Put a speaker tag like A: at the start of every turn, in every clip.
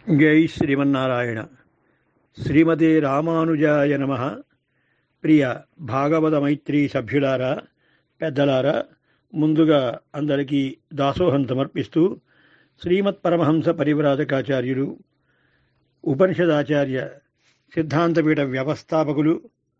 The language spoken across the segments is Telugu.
A: జై శ్రీమన్నారాయణ శ్రీమతే రామానుజాయ నమ ప్రియ భాగవత మైత్రి సభ్యులారా పెద్దలారా ముందుగా అందరికీ దాసోహం సమర్పిస్తూ శ్రీమత్ పరమహంస పరివ్రాజకాచార్యులు ఉపనిషదాచార్య సిద్ధాంతపీఠ వ్యవస్థాపకులు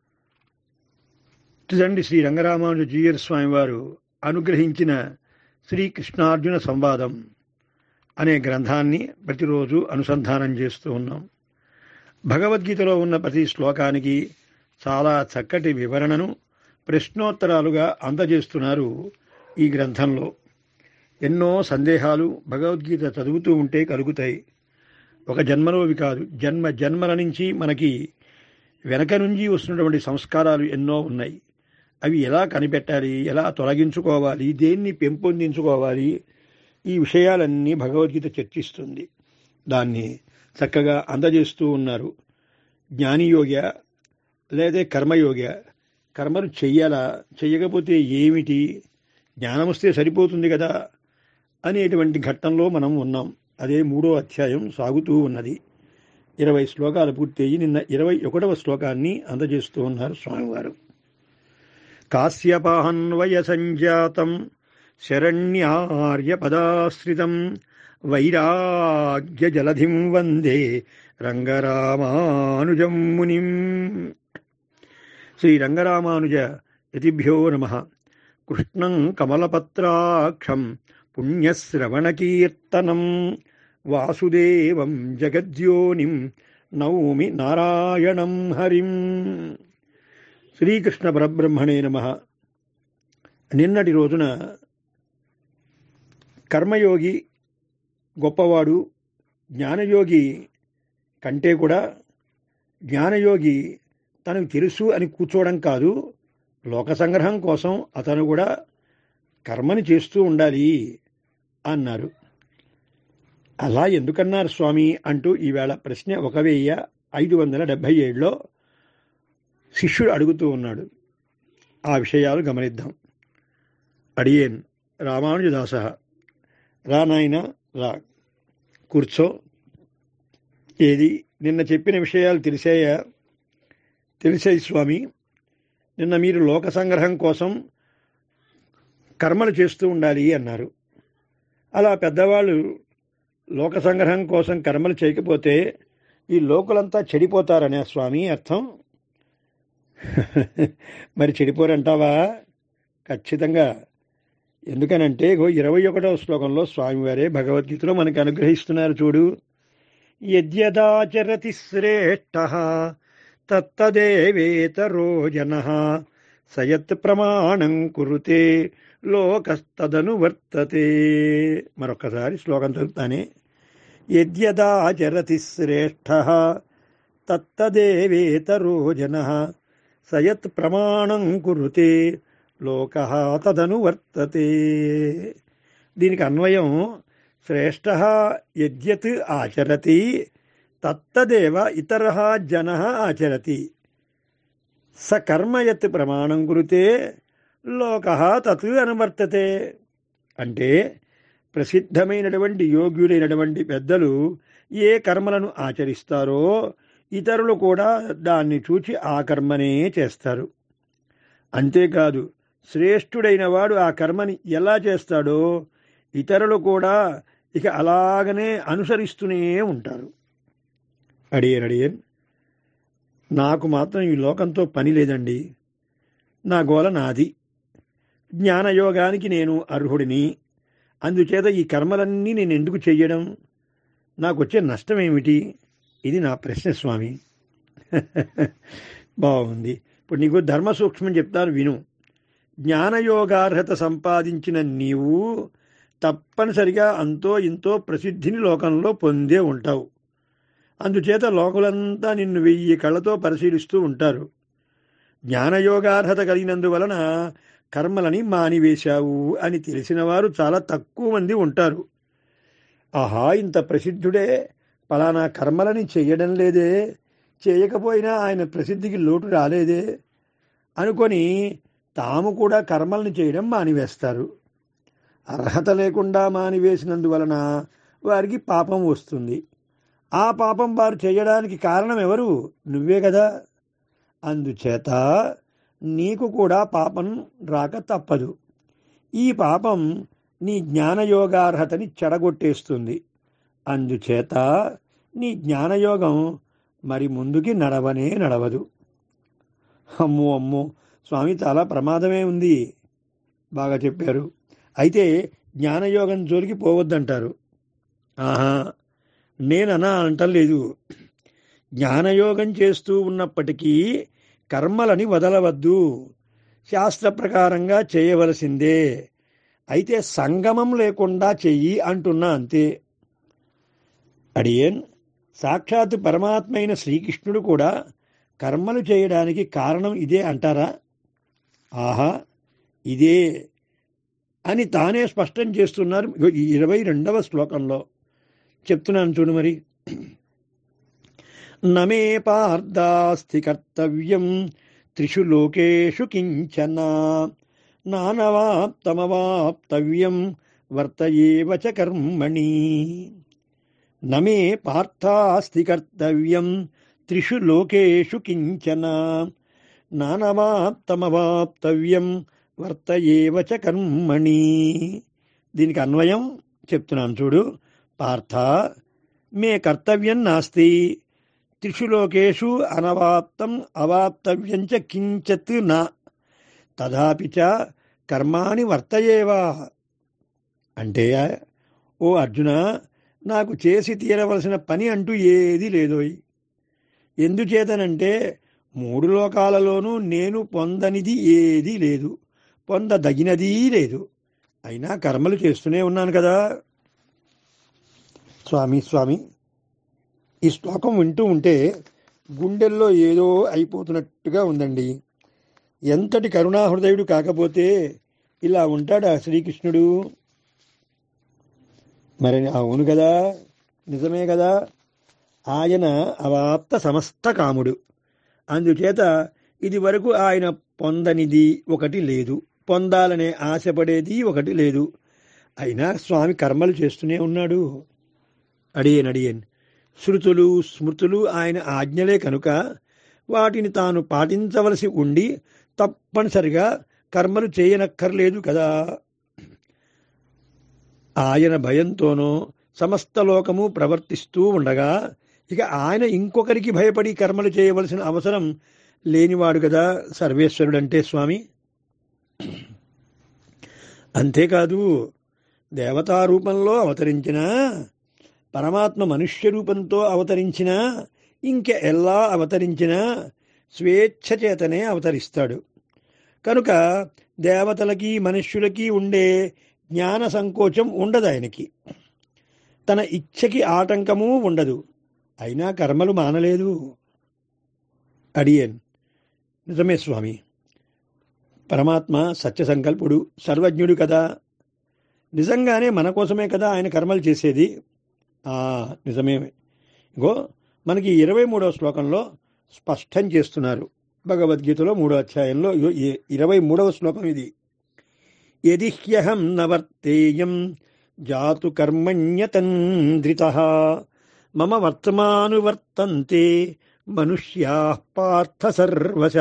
A: త్రిదండి శ్రీ రంగరామానుజ జీయర్ స్వామి వారు అనుగ్రహించిన శ్రీకృష్ణార్జున సంవాదం అనే గ్రంథాన్ని ప్రతిరోజు అనుసంధానం చేస్తూ ఉన్నాం భగవద్గీతలో ఉన్న ప్రతి శ్లోకానికి చాలా చక్కటి వివరణను ప్రశ్నోత్తరాలుగా అందజేస్తున్నారు ఈ గ్రంథంలో ఎన్నో సందేహాలు భగవద్గీత చదువుతూ ఉంటే కలుగుతాయి ఒక జన్మలోవి కాదు జన్మ జన్మల నుంచి మనకి వెనక నుంచి వస్తున్నటువంటి సంస్కారాలు ఎన్నో ఉన్నాయి అవి ఎలా కనిపెట్టాలి ఎలా తొలగించుకోవాలి దేన్ని పెంపొందించుకోవాలి ఈ విషయాలన్నీ భగవద్గీత చర్చిస్తుంది దాన్ని చక్కగా అందజేస్తూ ఉన్నారు జ్ఞానియోగ లేదా కర్మయోగ కర్మలు చెయ్యాలా చెయ్యకపోతే ఏమిటి జ్ఞానం వస్తే సరిపోతుంది కదా అనేటువంటి ఘట్టంలో మనం ఉన్నాం అదే మూడో అధ్యాయం సాగుతూ ఉన్నది ఇరవై శ్లోకాలు పూర్తయి నిన్న ఇరవై ఒకటవ శ్లోకాన్ని అందజేస్తూ ఉన్నారు స్వామివారు కాశ్యపాహన్వయ సంజాతం శరణ్యార్యపదాశ్రితం వైరాగ్యజలధిం వందే రంగరామానుజం మునిం శ్రీ రంగరామానుజ యతిభ్యో నమ కృష్ణం కమలపత్రాక్షం పుణ్యశ్రవణకీర్తనం వాసుదేవం జగద్యోనిం నౌమి నారాయణం హరిం శ్రీకృష్ణ పరబ్రహ్మణే నమ నిన్నటి రోజున కర్మయోగి గొప్పవాడు జ్ఞానయోగి కంటే కూడా జ్ఞానయోగి తనకు తెలుసు అని కూర్చోవడం కాదు లోక సంగ్రహం కోసం అతను కూడా కర్మని చేస్తూ ఉండాలి అన్నారు అలా ఎందుకన్నారు స్వామి అంటూ ఈవేళ ప్రశ్న ఒక వెయ్యి ఐదు వందల డెబ్భై ఏడులో శిష్యుడు అడుగుతూ ఉన్నాడు ఆ విషయాలు గమనిద్దాం అడియేన్ రామానుజదాస రా నాయన రా కూర్చో ఏది నిన్న చెప్పిన విషయాలు తెలిసాయా తెలిసాయి స్వామి నిన్న మీరు లోక సంగ్రహం కోసం కర్మలు చేస్తూ ఉండాలి అన్నారు అలా పెద్దవాళ్ళు లోక సంగ్రహం కోసం కర్మలు చేయకపోతే ఈ లోకులంతా చెడిపోతారనే స్వామి అర్థం మరి చెడిపోరంటావా ఖచ్చితంగా ఎందుకనంటే ఇరవై ఒకటవ శ్లోకంలో స్వామివారే భగవద్గీతలో మనకు అనుగ్రహిస్తున్నారు చూడు యద్యదాచరతి శ్రేష్ట తత్తదేవేతరో జన సయత్ ప్రమాణం కురుతే లోకస్తదను వర్తతే మరొకసారి శ్లోకం చదువుతానే యద్యదాచరతి శ్రేష్ట తత్తదేవేతరో జన సయత్ ప్రమాణం కురుతే లోక తదను వర్తతే దీనికి అన్వయం శ్రేష్ట యద్యత్ ఆచరతి తత్తదేవ ఇతర జన ఆచరతి స కర్మ యత్ ప్రమాణం కురితే లోక తత్ అనువర్తతే అంటే ప్రసిద్ధమైనటువంటి యోగ్యులైనటువంటి పెద్దలు ఏ కర్మలను ఆచరిస్తారో ఇతరులు కూడా దాన్ని చూచి ఆ కర్మనే చేస్తారు అంతేకాదు శ్రేష్ఠుడైన వాడు ఆ కర్మని ఎలా చేస్తాడో ఇతరులు కూడా ఇక అలాగనే అనుసరిస్తూనే ఉంటారు అడియన్ అడియన్ నాకు మాత్రం ఈ లోకంతో పని లేదండి నా గోల నాది జ్ఞానయోగానికి నేను అర్హుడిని అందుచేత ఈ కర్మలన్నీ నేను ఎందుకు చెయ్యడం నాకు వచ్చే నష్టం ఏమిటి ఇది నా ప్రశ్న స్వామి బాగుంది ఇప్పుడు నీకు ధర్మ సూక్ష్మం చెప్తాను విను జ్ఞానయోగార్హత సంపాదించిన నీవు తప్పనిసరిగా అంతో ఇంతో ప్రసిద్ధిని లోకంలో పొందే ఉంటావు అందుచేత లోకులంతా నిన్ను వెయ్యి కళ్ళతో పరిశీలిస్తూ ఉంటారు జ్ఞానయోగార్హత కలిగినందువలన కర్మలని మానివేశావు అని తెలిసిన వారు చాలా తక్కువ మంది ఉంటారు ఆహా ఇంత ప్రసిద్ధుడే పలానా కర్మలని చెయ్యడం లేదే చేయకపోయినా ఆయన ప్రసిద్ధికి లోటు రాలేదే అనుకొని తాము కూడా కర్మల్ని చేయడం మానివేస్తారు అర్హత లేకుండా మానివేసినందువలన వారికి పాపం వస్తుంది ఆ పాపం వారు చేయడానికి కారణం ఎవరు నువ్వే కదా అందుచేత నీకు కూడా పాపం రాక తప్పదు ఈ పాపం నీ జ్ఞానయోగార్హతని చెడగొట్టేస్తుంది అందుచేత నీ జ్ఞానయోగం మరి ముందుకి నడవనే నడవదు అమ్మో అమ్మో స్వామి చాలా ప్రమాదమే ఉంది బాగా చెప్పారు అయితే జ్ఞానయోగం జోలికి పోవద్దంటారు ఆహా నేననా అంటలేదు జ్ఞానయోగం చేస్తూ ఉన్నప్పటికీ కర్మలని వదలవద్దు శాస్త్ర ప్రకారంగా చేయవలసిందే అయితే సంగమం లేకుండా చెయ్యి అంటున్నా అంతే అడియన్ సాక్షాత్ పరమాత్మైన శ్రీకృష్ణుడు కూడా కర్మలు చేయడానికి కారణం ఇదే అంటారా ఆహా ఇదే అని తానే స్పష్టం చేస్తున్నారు ఇగో ఈ ఇరవై రెండవ శ్లోకంలో చెప్తున్నాను చూడు మరి నమే పార్థాస్తి కర్తవ్యం త్రిషు లోకేషు కించన నానవాప్తమవాప్తవ్యం వర్తయేవ చ కర్మణి నమే పార్థాస్తి కర్తవ్యం త్రిషు లోకేషు కించన నానవాప్తమవాప్తవ్యం వర్తయేవ చ కర్మణి దీనికి అన్వయం చెప్తున్నాను చూడు పార్థ మే కర్తవ్యం నాస్తి త్రిషు లోకేషు అనవాప్తం అవాప్తవ్యం చ కించత్ నా తదాపి చ కర్మాణి వర్తయేవా అంటే ఓ అర్జున నాకు చేసి తీరవలసిన పని అంటూ ఏదీ లేదోయ్ ఎందుచేతనంటే మూడు లోకాలలోనూ నేను పొందనిది ఏదీ లేదు పొందదగినదీ లేదు అయినా కర్మలు చేస్తూనే ఉన్నాను కదా స్వామి స్వామి ఈ శ్లోకం వింటూ ఉంటే గుండెల్లో ఏదో అయిపోతున్నట్టుగా ఉందండి ఎంతటి కరుణాహృదయుడు కాకపోతే ఇలా ఉంటాడా శ్రీకృష్ణుడు మరి అవును కదా నిజమే కదా ఆయన అవాప్త సమస్త కాముడు అందుచేత ఇది వరకు ఆయన పొందనిది ఒకటి లేదు పొందాలనే ఆశపడేది ఒకటి లేదు అయినా స్వామి కర్మలు చేస్తూనే ఉన్నాడు అడియన్ అడియన్ శృతులు స్మృతులు ఆయన ఆజ్ఞలే కనుక వాటిని తాను పాటించవలసి ఉండి తప్పనిసరిగా కర్మలు చేయనక్కర్లేదు కదా ఆయన భయంతోనో సమస్త లోకము ప్రవర్తిస్తూ ఉండగా ఇక ఆయన ఇంకొకరికి భయపడి కర్మలు చేయవలసిన అవసరం లేనివాడు కదా సర్వేశ్వరుడంటే స్వామి అంతేకాదు దేవతా రూపంలో అవతరించిన పరమాత్మ మనుష్య రూపంతో అవతరించిన ఇంక ఎలా అవతరించినా స్వేచ్ఛ చేతనే అవతరిస్తాడు కనుక దేవతలకి మనుష్యులకి ఉండే జ్ఞాన సంకోచం ఉండదు ఆయనకి తన ఇచ్ఛకి ఆటంకము ఉండదు అయినా కర్మలు మానలేదు అడియన్ నిజమే స్వామి పరమాత్మ సత్య సంకల్పుడు సర్వజ్ఞుడు కదా నిజంగానే మన కోసమే కదా ఆయన కర్మలు చేసేది ఆ నిజమే ఇగో మనకి ఇరవై మూడవ శ్లోకంలో స్పష్టం చేస్తున్నారు భగవద్గీతలో మూడో అధ్యాయంలో ఇగో ఈ ఇరవై మూడవ శ్లోకం ఇది యదిహ్యహం నవర్తేయం జాతు కర్మణ్యతంద్రిత మమ వర్తమానువర్తంతే మనుష్యా పార్థ సర్వశ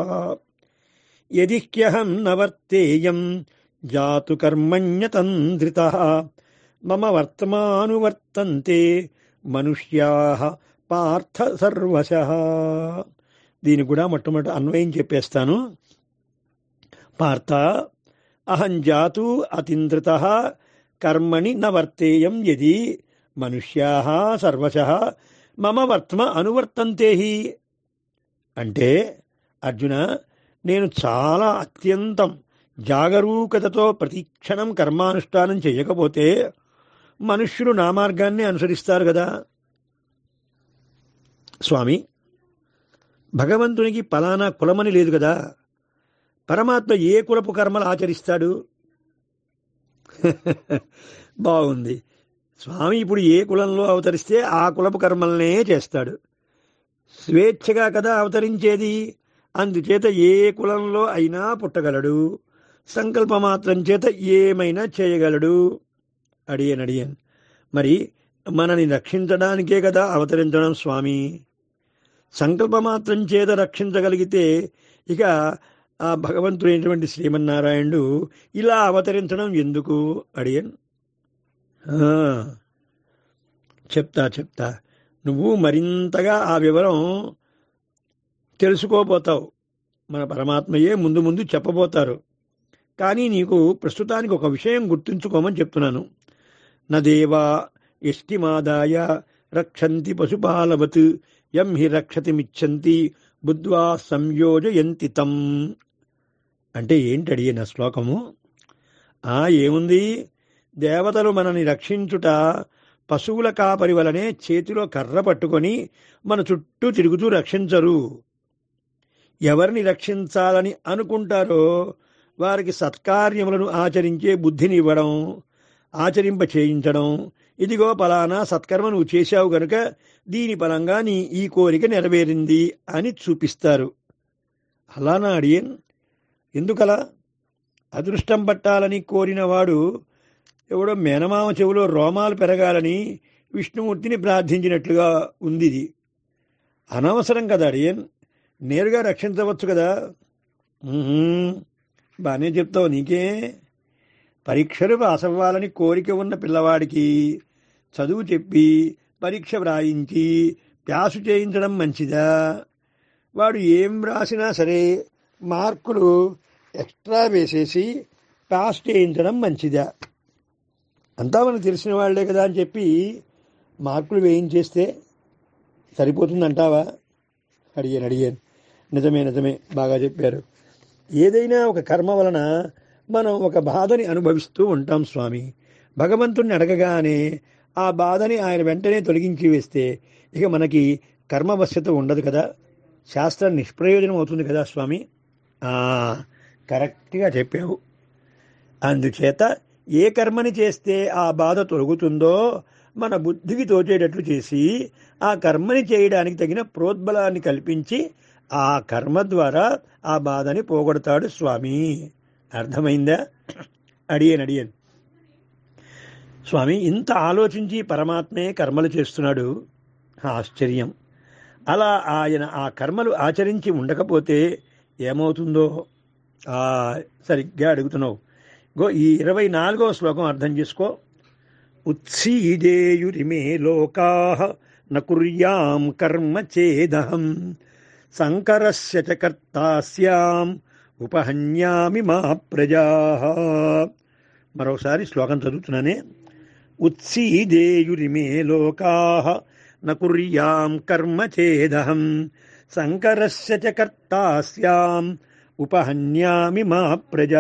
A: యదిహ్యహం నవర్తేయం జాతు కర్మణ్యతంద్రిత మమ వర్తమానువర్తంతే మనుష్యా పార్థ సర్వశ దీని కూడా మొట్టమొదటి అన్వయం చెప్పేస్తాను పార్థ అహం జాతు అతింద్రిత కర్మణి న వర్తేయం యది మనుష్యా సర్వశ మమ వర్త్మ అనువర్తంతే హి అంటే అర్జున నేను చాలా అత్యంతం జాగరూకతతో ప్రతిక్షణం కర్మానుష్ఠానం చేయకపోతే మనుష్యులు నా మార్గాన్ని అనుసరిస్తారు కదా స్వామి భగవంతునికి పలానా కులమని లేదు కదా పరమాత్మ ఏ కులపు కర్మలు ఆచరిస్తాడు బాగుంది స్వామి ఇప్పుడు ఏ కులంలో అవతరిస్తే ఆ కులపు కర్మలనే చేస్తాడు స్వేచ్ఛగా కదా అవతరించేది అందుచేత ఏ కులంలో అయినా పుట్టగలడు సంకల్పమాత్రం చేత ఏమైనా చేయగలడు అడియన్ అడియన్ మరి మనని రక్షించడానికే కదా అవతరించడం స్వామి సంకల్పమాత్రం చేత రక్షించగలిగితే ఇక ఆ భగవంతుడైనటువంటి శ్రీమన్నారాయణుడు ఇలా అవతరించడం ఎందుకు అడియన్ ఆ, చెప్తా చెప్తా నువ్వు మరింతగా ఆ వివరం తెలుసుకోబోతావు మన పరమాత్మయే ముందు ముందు చెప్పబోతారు కానీ నీకు ప్రస్తుతానికి ఒక విషయం గుర్తుంచుకోమని చెప్తున్నాను నదేవా ఎష్టిమాదాయ రక్షంతి పశుపాలవత్ యం హి రక్షతిమిచ్చంతి బుద్ధ్వా సంయోజయంతి తం అంటే ఏంటి అడిగిన శ్లోకము ఆ ఏముంది దేవతలు మనని రక్షించుట పశువుల కాపరి వలనే చేతిలో కర్ర పట్టుకొని మన చుట్టూ తిరుగుతూ రక్షించరు ఎవరిని రక్షించాలని అనుకుంటారో వారికి సత్కార్యములను ఆచరించే బుద్ధిని ఇవ్వడం ఆచరింప చేయించడం ఇదిగో పలానా సత్కర్మ నువ్వు చేశావు గనుక దీని పరంగా నీ ఈ కోరిక నెరవేరింది అని చూపిస్తారు అలానా అడియన్ ఎందుకలా అదృష్టం పట్టాలని కోరినవాడు ఎవడో మేనమామ చెవిలో రోమాలు పెరగాలని విష్ణుమూర్తిని ప్రార్థించినట్లుగా ఉంది ఇది అనవసరం కదా అడియన్ నేరుగా రక్షించవచ్చు కదా ఉహుం, బాగానే చెప్తావు నీకే పరీక్షలు పాస్ అవ్వాలని కోరిక ఉన్న పిల్లవాడికి చదువు చెప్పి పరీక్ష వ్రాయించి ప్యాసు చేయించడం మంచిదా వాడు ఏం రాసినా సరే మార్కులు ఎక్స్ట్రా వేసేసి పాస్ చేయించడం మంచిదా అంతా మనకు తెలిసిన వాళ్ళే కదా అని చెప్పి మార్కులు వేయించేస్తే సరిపోతుందంటావా అడిగాను అడిగాను నిజమే నిజమే బాగా చెప్పారు ఏదైనా ఒక కర్మ వలన మనం ఒక బాధని అనుభవిస్తూ ఉంటాం స్వామి భగవంతుణ్ణి అడగగానే ఆ బాధని ఆయన వెంటనే తొలగించి వేస్తే ఇక మనకి కర్మవశ్యత ఉండదు కదా శాస్త్రం నిష్ప్రయోజనం అవుతుంది కదా స్వామి ఆ, కరెక్ట్గా చెప్పావు అందుచేత ఏ కర్మని చేస్తే ఆ బాధ తొలగుతుందో మన బుద్ధికి తోచేటట్లు చేసి ఆ కర్మని చేయడానికి తగిన ప్రోద్బలాన్ని కల్పించి ఆ కర్మ ద్వారా ఆ బాధని పోగొడతాడు స్వామి అర్థమైందా అడియన్ అడియన్ స్వామి ఇంత ఆలోచించి పరమాత్మే కర్మలు చేస్తున్నాడు ఆశ్చర్యం అలా ఆయన ఆ కర్మలు ఆచరించి ఉండకపోతే ఏమవుతుందో ఆ సరిగ్గా అడుగుతున్నావు గో ఈ ఇరవై నాలుగవ శ్లోకం అర్థం చేసుకో ఉత్సీదేయురిమే లోకా నకుర్యాం కర్మ చేదహం శంకరస్య చ కర్తాస్యాం ఉపహన్యామి మా ప్రజా మరోసారి శ్లోకం చదువుతున్నానే ఉత్సీదేయురిమే లోకా నకుర్యాం కర్మ చేదహం శంకరస్య చ కర్తాస్యాం ఉపహన్యామి మా ప్రజా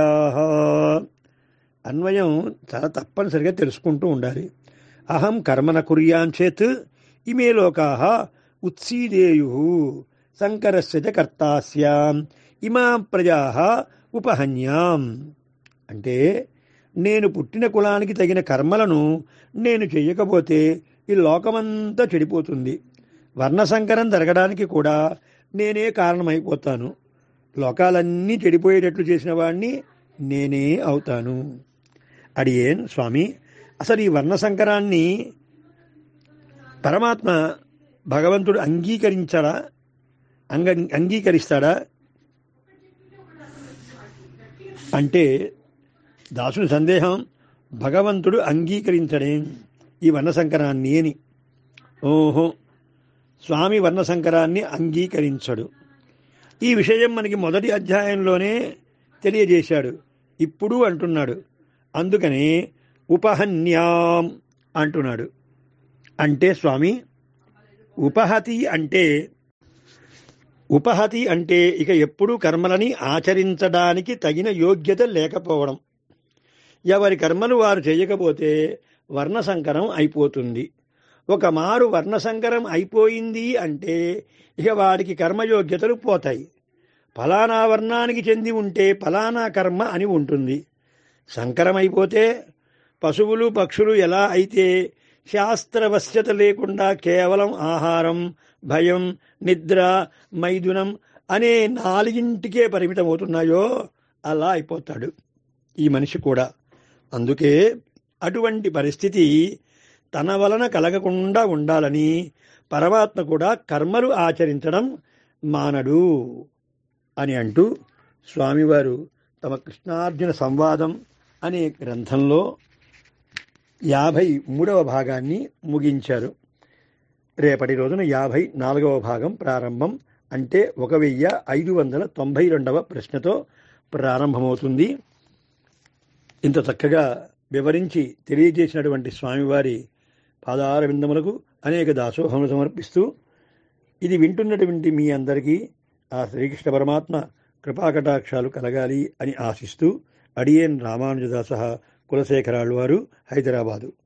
A: అన్వయం చాలా తప్పనిసరిగా తెలుసుకుంటూ ఉండాలి అహం కర్మన కుర్యాం చేత్ ఇమే లోకా ఉత్సీదేయు శంకరస్య చ కర్తాస్యాం ఇమా ప్రజా ఉపహన్యాం అంటే నేను పుట్టిన కులానికి తగిన కర్మలను నేను చెయ్యకపోతే ఈ లోకమంతా చెడిపోతుంది వర్ణసంకరం జరగడానికి కూడా నేనే కారణమైపోతాను లోకాలన్నీ చెడిపోయేటట్లు చేసిన వాడిని నేనే అవుతాను అడియేన్ స్వామి అసలు ఈ వర్ణసంకరాన్ని పరమాత్మ భగవంతుడు అంగీకరించాడా అంగ అంగీకరిస్తాడా అంటే దాసుని సందేహం భగవంతుడు అంగీకరించడే ఈ వర్ణసంకరాన్ని అని ఓహో స్వామి వర్ణసంకరాన్ని అంగీకరించడు ఈ విషయం మనకి మొదటి అధ్యాయంలోనే తెలియజేశాడు ఇప్పుడు అంటున్నాడు అందుకని ఉపహన్యాం అంటున్నాడు అంటే స్వామి ఉపహతి అంటే ఉపహతి అంటే ఇక ఎప్పుడూ కర్మలని ఆచరించడానికి తగిన యోగ్యత లేకపోవడం ఎవరి కర్మలు వారు చేయకపోతే వర్ణసంకరం అయిపోతుంది ఒక మారు వర్ణసంకరం అయిపోయింది అంటే ఇక వారికి కర్మయోగ్యతలు పోతాయి ఫలానా వర్ణానికి చెంది ఉంటే ఫలానా కర్మ అని ఉంటుంది సంకరం అయిపోతే పశువులు పక్షులు ఎలా అయితే శాస్త్రవశ్యత లేకుండా కేవలం ఆహారం భయం నిద్ర మైథునం అనే నాలుగింటికే పరిమితమవుతున్నాయో అలా అయిపోతాడు ఈ మనిషి కూడా అందుకే అటువంటి పరిస్థితి తన వలన కలగకుండా ఉండాలని పరమాత్మ కూడా కర్మలు ఆచరించడం మానడు అని అంటూ స్వామివారు తమ కృష్ణార్జున సంవాదం అనే గ్రంథంలో యాభై మూడవ భాగాన్ని ముగించారు రేపటి రోజున యాభై నాలుగవ భాగం ప్రారంభం అంటే ఒక వెయ్యి ఐదు వందల తొంభై రెండవ ప్రశ్నతో ప్రారంభమవుతుంది ఇంత చక్కగా వివరించి తెలియజేసినటువంటి స్వామివారి పాదార విందములకు అనేక దాసోహములు సమర్పిస్తూ ఇది వింటున్నటువంటి మీ అందరికీ ఆ శ్రీకృష్ణ పరమాత్మ కృపాకటాక్షాలు కలగాలి అని ఆశిస్తూ అడియేన్ రామానుజదాస కులశేఖరాళ్ళు వారు హైదరాబాదు